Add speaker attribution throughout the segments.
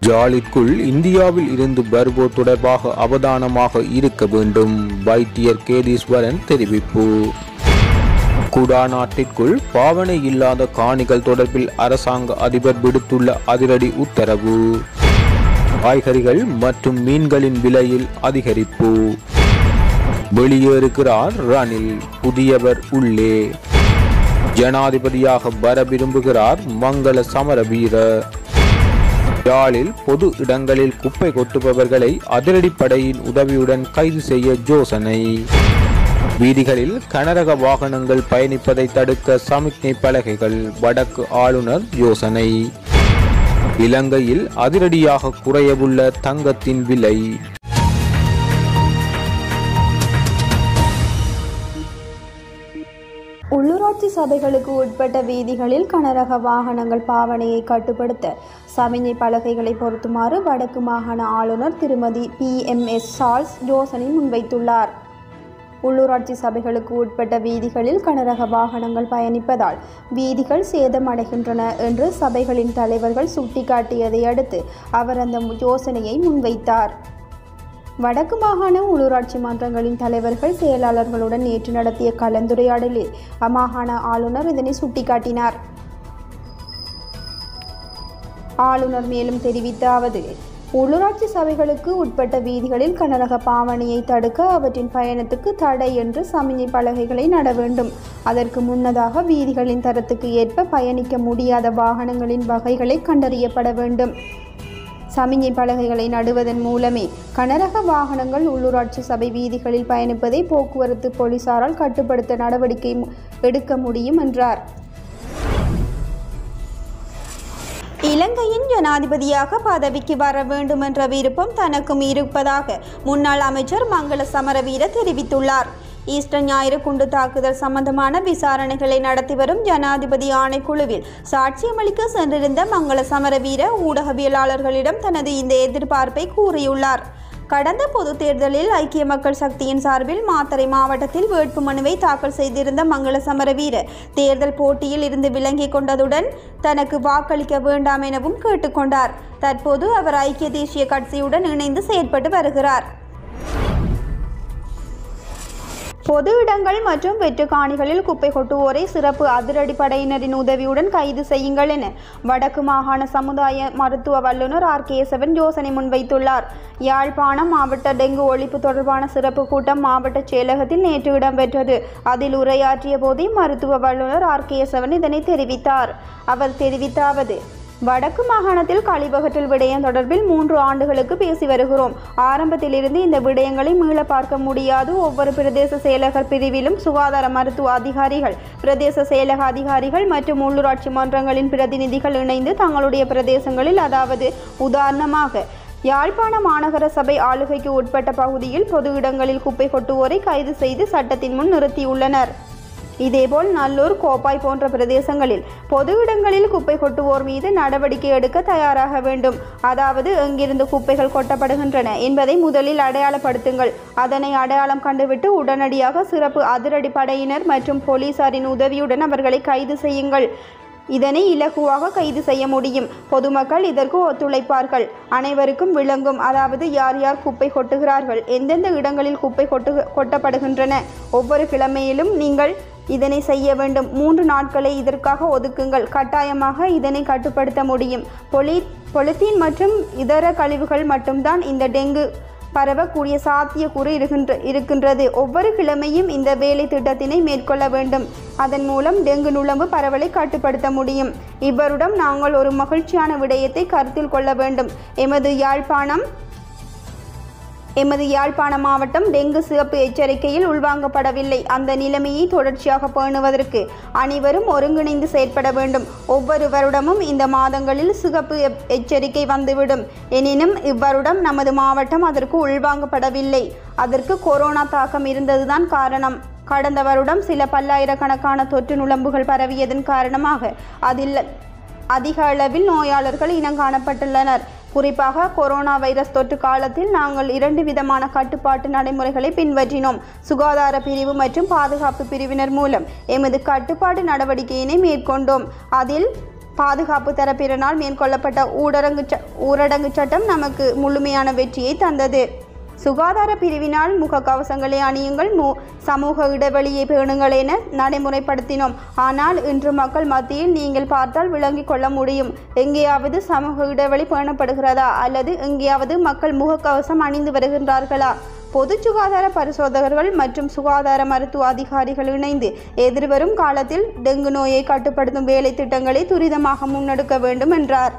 Speaker 1: யாழிற்குள் இந்தியாவில் இருந்து வருவோர் தொடர்பாக அவதானமாக இருக்க வேண்டும் வைத்தியர் கேதீஸ்வரன் தெரிவிப்பு குடாநாட்டிற்குள் பாவனை இல்லாத காணிகள் தொடர்பில் அரசாங்க அதிபர் விடுத்துள்ள அதிரடி உத்தரவு காய்கறிகள் மற்றும் மீன்களின் விலையில் அதிகரிப்பு வெளியேறுகிறார் ரணில் புதியவர் உள்ளே ஜனாதிபதியாக வர விரும்புகிறார் மங்கள சமரவீர யாழில் பொது இடங்களில் குப்பை கொட்டுபவர்களை அதிரடிப்படையின் உதவியுடன் கைது செய்ய யோசனை வீதிகளில் கனரக வாகனங்கள் பயணிப்பதை தடுக்க சமிக்ஞை பலகைகள் வடக்கு ஆளுநர் யோசனை இலங்கையில் அதிரடியாக குறையவுள்ள தங்கத்தின் விலை
Speaker 2: உள்ளூராட்சி சபைகளுக்கு உட்பட்ட வீதிகளில் கனரக வாகனங்கள் பாவனையை கட்டுப்படுத்த சமிஞ்சை பலகைகளை பொருத்துமாறு வடக்கு மாகாண ஆளுநர் திருமதி பி எம் எஸ் சார்ல்ஸ் யோசனை முன்வைத்துள்ளார் உள்ளூராட்சி சபைகளுக்கு உட்பட்ட வீதிகளில் கனரக வாகனங்கள் பயணிப்பதால் வீதிகள் சேதமடைகின்றன என்று சபைகளின் தலைவர்கள் சுட்டிக்காட்டியதை அடுத்து அவர் அந்த யோசனையை முன்வைத்தார் வடக்கு மாகாண உள்ளூராட்சி மன்றங்களின் தலைவர்கள் செயலாளர்களுடன் நேற்று நடத்திய கலந்துரையாடலில் அம்மாகாண ஆளுநர் இதனை சுட்டிக்காட்டினார் ஆளுநர் மேலும் தெரிவித்தாவது உள்ளூராட்சி சபைகளுக்கு உட்பட்ட வீதிகளில் கனரக பாவனையை தடுக்க அவற்றின் பயணத்துக்கு தடை என்று சமிஞ்சை பலகைகளை நட வேண்டும் அதற்கு முன்னதாக வீதிகளின் தரத்துக்கு ஏற்ப பயணிக்க முடியாத வாகனங்களின் வகைகளை கண்டறியப்பட வேண்டும் சமிஞ்சை பலகைகளை நடுவதன் மூலமே கனரக வாகனங்கள் உள்ளூராட்சி சபை வீதிகளில் பயணிப்பதை போக்குவரத்து போலீசாரால் கட்டுப்படுத்த நடவடிக்கை மு- எடுக்க முடியும் என்றார் இலங்கையின் ஜனாதிபதியாக பதவிக்கு வர வேண்டும் என்ற விருப்பம் தனக்கும் இருப்பதாக முன்னாள் அமைச்சர் மங்கள சமரவீர தெரிவித்துள்ளார் ஈஸ்டர் ஞாயிறு குண்டு தாக்குதல் சம்பந்தமான விசாரணைகளை நடத்தி வரும் ஜனாதிபதி ஆணைக்குழுவில் சாட்சியமளிக்க சென்றிருந்த மங்கள சமரவீர ஊடகவியலாளர்களிடம் தனது இந்த எதிர்பார்ப்பை கூறியுள்ளார் கடந்த பொது தேர்தலில் ஐக்கிய மக்கள் சக்தியின் சார்பில் மாத்தறை மாவட்டத்தில் வேட்புமனுவை தாக்கல் செய்திருந்த மங்கள சமரவீர தேர்தல் போட்டியில் இருந்து விலகிக் கொண்டதுடன் தனக்கு வாக்களிக்க வேண்டாம் எனவும் கேட்டுக்கொண்டார் தற்போது அவர் ஐக்கிய தேசிய கட்சியுடன் இணைந்து செயற்பட்டு வருகிறார் பொது இடங்கள் மற்றும் வெற்று காணிகளில் குப்பை கொட்டுவோரை சிறப்பு அதிரடிப்படையினரின் உதவியுடன் கைது செய்யுங்கள் என வடக்கு மாகாண சமுதாய மருத்துவ வல்லுநர் ஆர் கேசவன் யோசனை முன்வைத்துள்ளார் யாழ்ப்பாணம் மாவட்ட டெங்கு ஒழிப்பு தொடர்பான சிறப்பு கூட்டம் மாவட்ட செயலகத்தில் நேற்று இடம்பெற்றது அதில் உரையாற்றிய போதே மருத்துவ வல்லுநர் ஆர் கேசவன் இதனை தெரிவித்தார் அவர் தெரிவித்தாவது வடக்கு மாகாணத்தில் கழிவகற்றல் விடயம் தொடர்பில் மூன்று ஆண்டுகளுக்கு பேசி வருகிறோம் ஆரம்பத்திலிருந்து இந்த விடயங்களை மீள பார்க்க முடியாது ஒவ்வொரு பிரதேச செயலகர் பிரிவிலும் சுகாதார மருத்துவ அதிகாரிகள் பிரதேச செயலக அதிகாரிகள் மற்றும் உள்ளூராட்சி மன்றங்களின் பிரதிநிதிகள் இணைந்து தங்களுடைய பிரதேசங்களில் அதாவது உதாரணமாக யாழ்ப்பாண மாநகர சபை ஆளுகைக்கு உட்பட்ட பகுதியில் பொது இடங்களில் குப்பை கொட்டுவோரை கைது செய்து சட்டத்தின் முன் நிறுத்தியுள்ளனர் இதேபோல் நல்லூர் கோப்பாய் போன்ற பிரதேசங்களில் பொது இடங்களில் குப்பை கொட்டுவோர் மீது நடவடிக்கை எடுக்க தயாராக வேண்டும் அதாவது எங்கிருந்து குப்பைகள் கொட்டப்படுகின்றன என்பதை முதலில் அடையாளப்படுத்துங்கள் அதனை அடையாளம் கண்டுவிட்டு உடனடியாக சிறப்பு அதிரடி படையினர் மற்றும் போலீசாரின் உதவியுடன் அவர்களை கைது செய்யுங்கள் இதனை இலகுவாக கைது செய்ய முடியும் பொதுமக்கள் இதற்கு ஒத்துழைப்பார்கள் அனைவருக்கும் விளங்கும் அதாவது யார் யார் குப்பை கொட்டுகிறார்கள் எந்தெந்த இடங்களில் குப்பை கொட்டு கொட்டப்படுகின்றன ஒவ்வொரு கிழமையிலும் நீங்கள் இதனை செய்ய வேண்டும் மூன்று நாட்களை இதற்காக ஒதுக்குங்கள் கட்டாயமாக இதனை கட்டுப்படுத்த முடியும் பொலி பொலித்தீன் மற்றும் இதர கழிவுகள் மட்டும்தான் இந்த டெங்கு பரவக்கூடிய சாத்தியக்கூறு இருக்கின்ற இருக்கின்றது ஒவ்வொரு கிழமையும் இந்த வேலை திட்டத்தினை மேற்கொள்ள வேண்டும் அதன் மூலம் டெங்கு நுளம்பு பரவலை கட்டுப்படுத்த முடியும் இவ்வருடம் நாங்கள் ஒரு மகிழ்ச்சியான விடயத்தை கருத்தில் கொள்ள வேண்டும் எமது யாழ்ப்பாணம் எமது யாழ்ப்பாண மாவட்டம் டெங்கு சிவப்பு எச்சரிக்கையில் உள்வாங்கப்படவில்லை அந்த நிலைமையை தொடர்ச்சியாக பேணுவதற்கு அனைவரும் ஒருங்கிணைந்து செயற்பட வேண்டும் ஒவ்வொரு வருடமும் இந்த மாதங்களில் சிகப்பு எப்- எச்சரிக்கை வந்துவிடும் எனினும் இவ்வருடம் நமது மாவட்டம் அதற்கு உள்வாங்கப்படவில்லை அதற்கு கொரோனா தாக்கம் இருந்ததுதான் காரணம் கடந்த வருடம் சில பல்லாயிரக்கணக்கான தொற்று நுளம்புகள் பரவியதன் காரணமாக அதில் அதிக அளவில் நோயாளர்கள் இனம் காணப்பட்டுள்ளனர் குறிப்பாக கொரோனா வைரஸ் தொற்று காலத்தில் நாங்கள் இரண்டு விதமான கட்டுப்பாட்டு நடைமுறைகளை பின்பற்றினோம் சுகாதார பிரிவு மற்றும் பாதுகாப்பு பிரிவினர் மூலம் எமது கட்டுப்பாட்டு நடவடிக்கையினை மேற்கொண்டோம் அதில் பாதுகாப்பு தரப்பினரால் மேற்கொள்ளப்பட்ட ஊரடங்கு ச- ஊரடங்கு சட்டம் நமக்கு முழுமையான வெற்றியை தந்தது சுகாதார பிரிவினால் முகக்கவசங்களை அணியுங்கள் மு சமூக இடைவெளியை பேணுங்கள் என நடைமுறைப்படுத்தினோம் ஆனால் இன்று மக்கள் மத்தியில் நீங்கள் பார்த்தால் விளங்கிக் கொள்ள முடியும் எங்கேயாவது சமூக இடைவெளி பேணப்படுகிறதா அல்லது எங்கேயாவது மக்கள் முகக்கவசம் அணிந்து வருகின்றார்களா பொது சுகாதார பரிசோதகர்கள் மற்றும் சுகாதார மருத்துவ அதிகாரிகள் இணைந்து எதிர்வரும் காலத்தில் டெங்கு நோயை கட்டுப்படுத்தும் வேலை திட்டங்களை துரிதமாக முன்னெடுக்க வேண்டும் என்றார்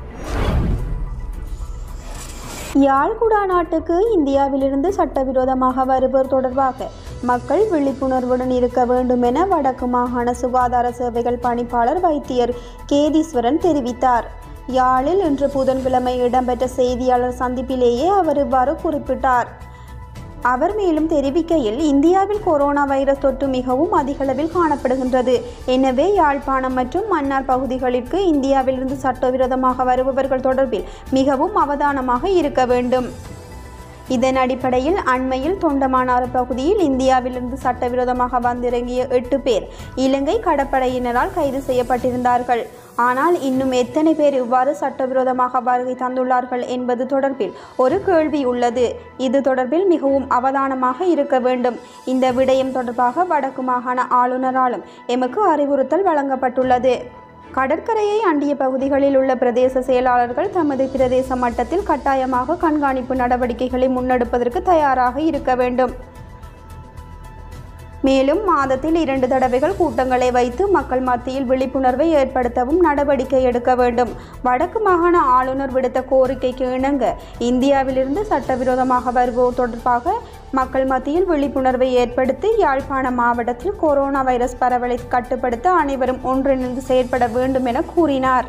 Speaker 2: யாழ்குடா நாட்டுக்கு இந்தியாவிலிருந்து சட்டவிரோதமாக வருவோர் தொடர்பாக மக்கள் விழிப்புணர்வுடன் இருக்க வேண்டும் என வடக்கு மாகாண சுகாதார சேவைகள் பணிப்பாளர் வைத்தியர் கேதீஸ்வரன் தெரிவித்தார் யாழில் இன்று புதன்கிழமை இடம்பெற்ற செய்தியாளர் சந்திப்பிலேயே அவர் இவ்வாறு குறிப்பிட்டார் அவர் மேலும் தெரிவிக்கையில் இந்தியாவில் கொரோனா வைரஸ் தொற்று மிகவும் அதிகளவில் காணப்படுகின்றது எனவே யாழ்ப்பாணம் மற்றும் மன்னார் பகுதிகளிற்கு இந்தியாவிலிருந்து சட்டவிரோதமாக வருபவர்கள் தொடர்பில் மிகவும் அவதானமாக இருக்க வேண்டும் இதன் அடிப்படையில் அண்மையில் தொண்டமானாறு பகுதியில் இந்தியாவிலிருந்து சட்டவிரோதமாக வந்திறங்கிய எட்டு பேர் இலங்கை கடற்படையினரால் கைது செய்யப்பட்டிருந்தார்கள் ஆனால் இன்னும் எத்தனை பேர் இவ்வாறு சட்டவிரோதமாக வருகை தந்துள்ளார்கள் என்பது தொடர்பில் ஒரு கேள்வி உள்ளது இது தொடர்பில் மிகவும் அவதானமாக இருக்க வேண்டும் இந்த விடயம் தொடர்பாக வடக்கு மாகாண ஆளுநராலும் எமக்கு அறிவுறுத்தல் வழங்கப்பட்டுள்ளது கடற்கரையை அண்டிய பகுதிகளில் உள்ள பிரதேச செயலாளர்கள் தமது பிரதேச மட்டத்தில் கட்டாயமாக கண்காணிப்பு நடவடிக்கைகளை முன்னெடுப்பதற்கு தயாராக இருக்க வேண்டும் மேலும் மாதத்தில் இரண்டு தடவைகள் கூட்டங்களை வைத்து மக்கள் மத்தியில் விழிப்புணர்வை ஏற்படுத்தவும் நடவடிக்கை எடுக்க வேண்டும் வடக்கு மாகாண ஆளுநர் விடுத்த கோரிக்கைக்கு இணங்க இந்தியாவிலிருந்து சட்டவிரோதமாக வருவோர் தொடர்பாக மக்கள் மத்தியில் விழிப்புணர்வை ஏற்படுத்தி யாழ்ப்பாண மாவட்டத்தில் கொரோனா வைரஸ் பரவலை கட்டுப்படுத்த அனைவரும் ஒன்றிணைந்து செயற்பட வேண்டும் என கூறினார்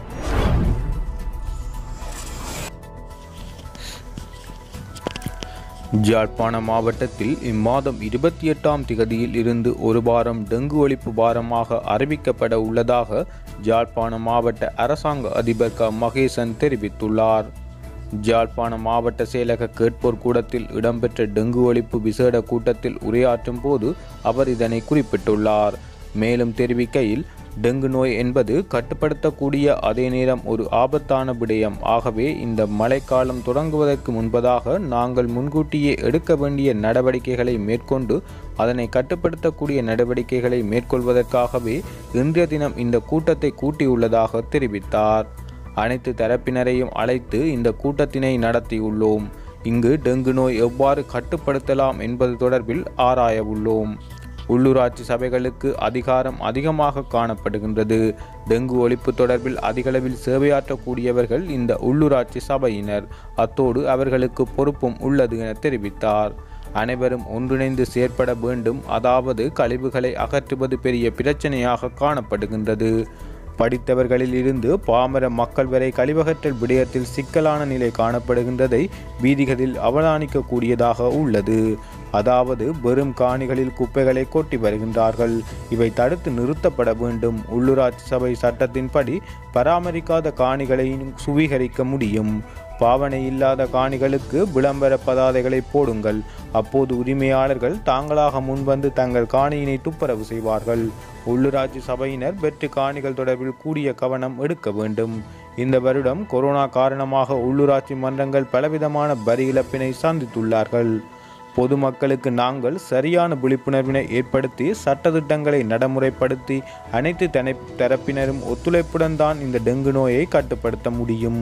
Speaker 1: யாழ்ப்பாண மாவட்டத்தில் இம்மாதம் இருபத்தி எட்டாம் திகதியில் இருந்து ஒரு வாரம் டெங்கு ஒழிப்பு வாரமாக அறிவிக்கப்பட உள்ளதாக யாழ்ப்பாண மாவட்ட அரசாங்க அதிபர் க மகேசன் தெரிவித்துள்ளார் யாழ்ப்பாண மாவட்ட செயலக கேட்போர் கூடத்தில் இடம்பெற்ற டெங்கு ஒழிப்பு விசேட கூட்டத்தில் உரையாற்றும் போது அவர் இதனை குறிப்பிட்டுள்ளார் மேலும் தெரிவிக்கையில் டெங்கு நோய் என்பது கட்டுப்படுத்தக்கூடிய அதே நேரம் ஒரு ஆபத்தான விடயம் ஆகவே இந்த மழைக்காலம் தொடங்குவதற்கு முன்பதாக நாங்கள் முன்கூட்டியே எடுக்க வேண்டிய நடவடிக்கைகளை மேற்கொண்டு அதனை கட்டுப்படுத்தக்கூடிய நடவடிக்கைகளை மேற்கொள்வதற்காகவே இன்றைய தினம் இந்த கூட்டத்தை கூட்டியுள்ளதாக தெரிவித்தார் அனைத்து தரப்பினரையும் அழைத்து இந்த கூட்டத்தினை நடத்தியுள்ளோம் இங்கு டெங்கு நோய் எவ்வாறு கட்டுப்படுத்தலாம் என்பது தொடர்பில் ஆராய உள்ளோம் உள்ளூராட்சி சபைகளுக்கு அதிகாரம் அதிகமாக காணப்படுகின்றது டெங்கு ஒழிப்பு தொடர்பில் அதிகளவில் சேவையாற்றக்கூடியவர்கள் இந்த உள்ளூராட்சி சபையினர் அத்தோடு அவர்களுக்கு பொறுப்பும் உள்ளது என தெரிவித்தார் அனைவரும் ஒன்றிணைந்து செயற்பட வேண்டும் அதாவது கழிவுகளை அகற்றுவது பெரிய பிரச்சனையாக காணப்படுகின்றது படித்தவர்களில் இருந்து பாமர மக்கள் வரை கழிவகற்றல் விடயத்தில் சிக்கலான நிலை காணப்படுகின்றதை வீதிகளில் அவதானிக்கக்கூடியதாக உள்ளது அதாவது வெறும் காணிகளில் குப்பைகளை கொட்டி வருகின்றார்கள் இவை தடுத்து நிறுத்தப்பட வேண்டும் உள்ளூராட்சி சபை சட்டத்தின்படி பராமரிக்காத காணிகளை சுவீகரிக்க முடியும் பாவனை இல்லாத காணிகளுக்கு விளம்பர பதாதைகளை போடுங்கள் அப்போது உரிமையாளர்கள் தாங்களாக முன்வந்து தங்கள் காணியினை துப்புரவு செய்வார்கள் உள்ளூராட்சி சபையினர் வெற்று காணிகள் தொடர்பில் கூடிய கவனம் எடுக்க வேண்டும் இந்த வருடம் கொரோனா காரணமாக உள்ளூராட்சி மன்றங்கள் பலவிதமான வரி இழப்பினை சந்தித்துள்ளார்கள் பொதுமக்களுக்கு நாங்கள் சரியான விழிப்புணர்வினை ஏற்படுத்தி சட்டத்திட்டங்களை நடைமுறைப்படுத்தி அனைத்து தனை தரப்பினரும் ஒத்துழைப்புடன் தான் இந்த டெங்கு நோயை கட்டுப்படுத்த முடியும்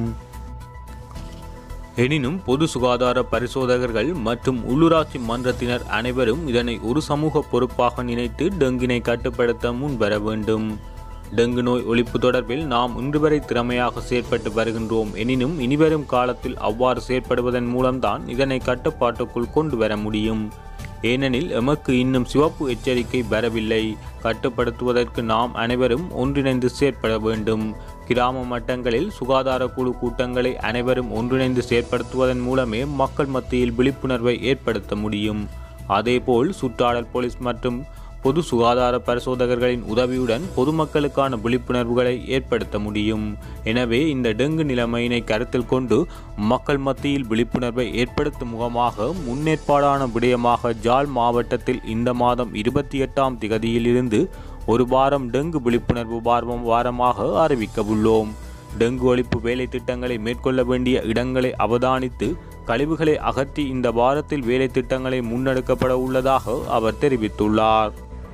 Speaker 1: எனினும் பொது சுகாதார பரிசோதகர்கள் மற்றும் உள்ளூராட்சி மன்றத்தினர் அனைவரும் இதனை ஒரு சமூக பொறுப்பாக நினைத்து டெங்கினை கட்டுப்படுத்த முன்வர வேண்டும் டெங்கு நோய் ஒழிப்பு தொடர்பில் நாம் இன்று வரை திறமையாக செயற்பட்டு வருகின்றோம் எனினும் இனிவரும் காலத்தில் அவ்வாறு செயற்படுவதன் மூலம்தான் இதனை கட்டுப்பாட்டுக்குள் கொண்டு வர முடியும் ஏனெனில் எமக்கு இன்னும் சிவப்பு எச்சரிக்கை வரவில்லை கட்டுப்படுத்துவதற்கு நாம் அனைவரும் ஒன்றிணைந்து செயற்பட வேண்டும் கிராம மட்டங்களில் சுகாதார குழு கூட்டங்களை அனைவரும் ஒன்றிணைந்து செயற்படுத்துவதன் மூலமே மக்கள் மத்தியில் விழிப்புணர்வை ஏற்படுத்த முடியும் அதேபோல் சுற்றாடல் போலீஸ் மற்றும் பொது சுகாதார பரிசோதகர்களின் உதவியுடன் பொதுமக்களுக்கான விழிப்புணர்வுகளை ஏற்படுத்த முடியும் எனவே இந்த டெங்கு நிலைமையினை கருத்தில் கொண்டு மக்கள் மத்தியில் விழிப்புணர்வை ஏற்படுத்தும் முகமாக முன்னேற்பாடான விடயமாக ஜாழ் மாவட்டத்தில் இந்த மாதம் இருபத்தி எட்டாம் திகதியிலிருந்து ஒரு வாரம் டெங்கு விழிப்புணர்வு வாரம் வாரமாக அறிவிக்கவுள்ளோம் டெங்கு ஒழிப்பு வேலை திட்டங்களை மேற்கொள்ள வேண்டிய இடங்களை அவதானித்து கழிவுகளை அகற்றி இந்த வாரத்தில் வேலை திட்டங்களை முன்னெடுக்கப்பட உள்ளதாக அவர் தெரிவித்துள்ளார்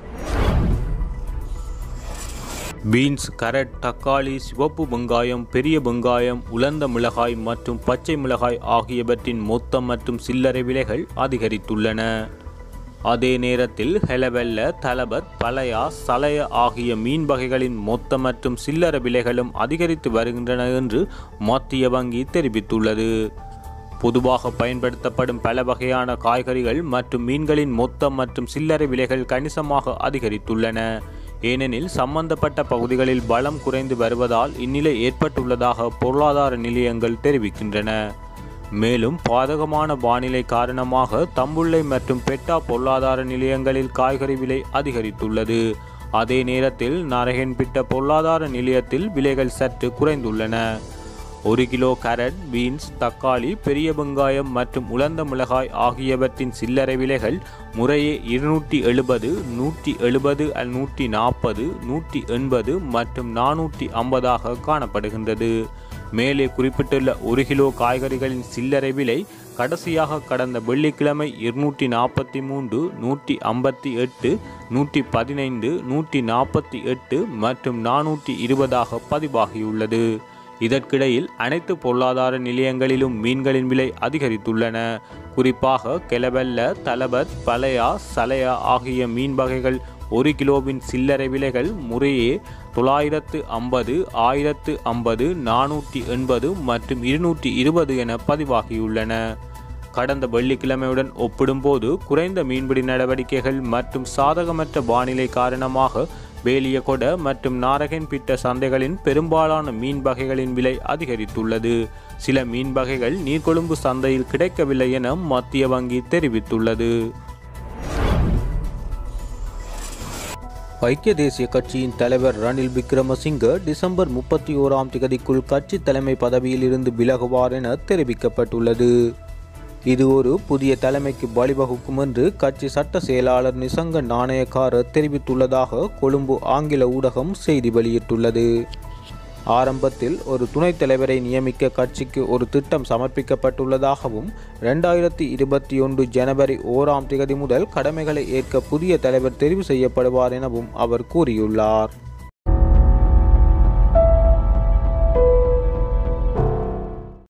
Speaker 1: பீன்ஸ் கரட் தக்காளி சிவப்பு வெங்காயம் பெரிய வெங்காயம் உலர்ந்த மிளகாய் மற்றும் பச்சை மிளகாய் ஆகியவற்றின் மொத்தம் மற்றும் சில்லறை விலைகள் அதிகரித்துள்ளன அதே நேரத்தில் ஹெலவெல்ல தலபத் பலையா சலய ஆகிய மீன் வகைகளின் மொத்த மற்றும் சில்லறை விலைகளும் அதிகரித்து வருகின்றன என்று மத்திய வங்கி தெரிவித்துள்ளது பொதுவாக பயன்படுத்தப்படும் பல வகையான காய்கறிகள் மற்றும் மீன்களின் மொத்தம் மற்றும் சில்லறை விலைகள் கணிசமாக அதிகரித்துள்ளன ஏனெனில் சம்பந்தப்பட்ட பகுதிகளில் பலம் குறைந்து வருவதால் இந்நிலை ஏற்பட்டுள்ளதாக பொருளாதார நிலையங்கள் தெரிவிக்கின்றன மேலும் பாதகமான வானிலை காரணமாக தம்புள்ளை மற்றும் பெட்டா பொருளாதார நிலையங்களில் காய்கறி விலை அதிகரித்துள்ளது அதே நேரத்தில் நரகன்பிட்ட பொருளாதார நிலையத்தில் விலைகள் சற்று குறைந்துள்ளன ஒரு கிலோ கேரட் பீன்ஸ் தக்காளி பெரிய வெங்காயம் மற்றும் உலர்ந்த மிளகாய் ஆகியவற்றின் சில்லறை விலைகள் முறையே இருநூற்றி எழுபது நூற்றி எழுபது நூற்றி நாற்பது நூற்றி எண்பது மற்றும் நானூற்றி ஐம்பதாக காணப்படுகின்றது மேலே குறிப்பிட்டுள்ள ஒரு கிலோ காய்கறிகளின் சில்லறை விலை கடைசியாக கடந்த வெள்ளிக்கிழமை இருநூற்றி நாற்பத்தி மூன்று நூற்றி ஐம்பத்தி எட்டு நூற்றி பதினைந்து நூற்றி நாற்பத்தி எட்டு மற்றும் நானூற்றி இருபதாக பதிவாகியுள்ளது இதற்கிடையில் அனைத்து பொருளாதார நிலையங்களிலும் மீன்களின் விலை அதிகரித்துள்ளன குறிப்பாக கெலவெல்ல தலபத் பலையா சலையா ஆகிய மீன் வகைகள் ஒரு கிலோவின் சில்லறை விலைகள் முறையே தொள்ளாயிரத்து ஐம்பது ஆயிரத்து ஐம்பது நானூற்றி எண்பது மற்றும் இருநூற்றி இருபது என பதிவாகியுள்ளன கடந்த வெள்ளிக்கிழமையுடன் ஒப்பிடும்போது குறைந்த மீன்பிடி நடவடிக்கைகள் மற்றும் சாதகமற்ற வானிலை காரணமாக வேலியகொட மற்றும் நாரகன்பிட்ட சந்தைகளின் பெரும்பாலான மீன் வகைகளின் விலை அதிகரித்துள்ளது சில மீன் வகைகள் நீர்கொழும்பு சந்தையில் கிடைக்கவில்லை என மத்திய வங்கி தெரிவித்துள்ளது ஐக்கிய தேசிய கட்சியின் தலைவர் ரணில் விக்ரமசிங்க டிசம்பர் முப்பத்தி ஓராம் திகதிக்குள் கட்சி தலைமை பதவியில் இருந்து விலகுவார் என தெரிவிக்கப்பட்டுள்ளது இது ஒரு புதிய தலைமைக்கு வழிவகுக்கும் என்று கட்சி சட்ட செயலாளர் நிசங்க நாணயக்கார தெரிவித்துள்ளதாக கொழும்பு ஆங்கில ஊடகம் செய்தி வெளியிட்டுள்ளது ஆரம்பத்தில் ஒரு துணைத் தலைவரை நியமிக்க கட்சிக்கு ஒரு திட்டம் சமர்ப்பிக்கப்பட்டுள்ளதாகவும் ரெண்டாயிரத்தி இருபத்தி ஒன்று ஜனவரி ஓராம் திகதி முதல் கடமைகளை ஏற்க புதிய தலைவர் தெரிவு செய்யப்படுவார் எனவும் அவர் கூறியுள்ளார்